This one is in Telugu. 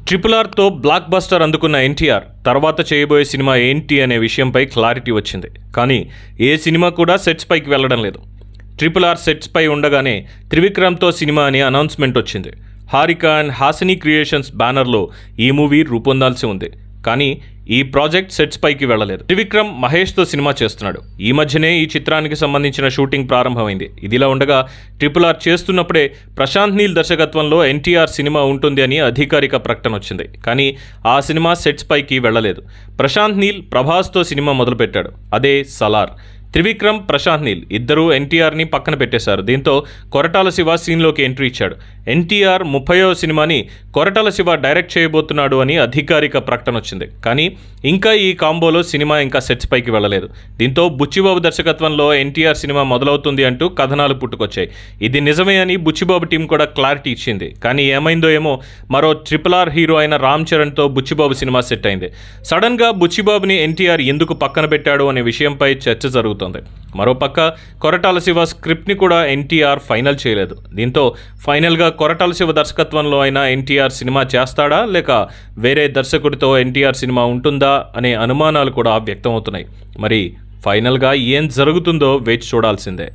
ట్రిపుల్ ఆర్తో బ్లాక్ బస్టర్ అందుకున్న ఎన్టీఆర్ తర్వాత చేయబోయే సినిమా ఏంటి అనే విషయంపై క్లారిటీ వచ్చింది కానీ ఏ సినిమా కూడా సెట్స్ పైకి వెళ్ళడం లేదు ట్రిపుల్ ఆర్ సెట్స్ పై ఉండగానే త్రివిక్రమ్తో సినిమా అని అనౌన్స్మెంట్ వచ్చింది హారిక అండ్ హాసిని క్రియేషన్స్ బ్యానర్లో ఈ మూవీ రూపొందాల్సి ఉంది కానీ ఈ ప్రాజెక్ట్ సెట్స్ పైకి వెళ్ళలేదు త్రివిక్రమ్ మహేష్తో సినిమా చేస్తున్నాడు ఈ మధ్యనే ఈ చిత్రానికి సంబంధించిన షూటింగ్ ప్రారంభమైంది ఇదిలా ఉండగా ట్రిపుల్ ఆర్ చేస్తున్నప్పుడే ప్రశాంత్ నీల్ దర్శకత్వంలో ఎన్టీఆర్ సినిమా ఉంటుంది అని అధికారిక ప్రకటన వచ్చింది కానీ ఆ సినిమా సెట్స్ పైకి వెళ్ళలేదు ప్రశాంత్ నీల్ ప్రభాస్తో సినిమా మొదలుపెట్టాడు అదే సలార్ త్రివిక్రమ్ ప్రశాంత్ నీల్ ఇద్దరూ ఎన్టీఆర్ని పక్కన పెట్టేశారు దీంతో కొరటాల శివ సీన్లోకి ఎంట్రీ ఇచ్చాడు ఎన్టీఆర్ ముప్పయో సినిమాని కొరటాల శివ డైరెక్ట్ చేయబోతున్నాడు అని అధికారిక ప్రకటన వచ్చింది కానీ ఇంకా ఈ కాంబోలో సినిమా ఇంకా సెట్స్ పైకి వెళ్ళలేదు దీంతో బుచ్చిబాబు దర్శకత్వంలో ఎన్టీఆర్ సినిమా మొదలవుతుంది అంటూ కథనాలు పుట్టుకొచ్చాయి ఇది నిజమే అని బుచ్చిబాబు టీం కూడా క్లారిటీ ఇచ్చింది కానీ ఏమైందో ఏమో మరో ట్రిపుల్ ఆర్ హీరో అయిన రామ్ చరణ్తో బుచ్చిబాబు సినిమా సెట్ అయింది సడన్గా బుచ్చిబాబుని ఎన్టీఆర్ ఎందుకు పక్కన పెట్టాడు అనే విషయంపై చర్చ జరుగుతోంది మరోపక్క కొరటాల శివ స్క్రిప్ట్ని కూడా ఎన్టీఆర్ ఫైనల్ చేయలేదు దీంతో ఫైనల్గా కొరటాల శివ దర్శకత్వంలో అయినా ఎన్టీఆర్ సినిమా చేస్తాడా లేక వేరే దర్శకుడితో ఎన్టీఆర్ సినిమా ఉంటుందా అనే అనుమానాలు కూడా వ్యక్తమవుతున్నాయి మరి ఫైనల్గా ఏం జరుగుతుందో వేచి చూడాల్సిందే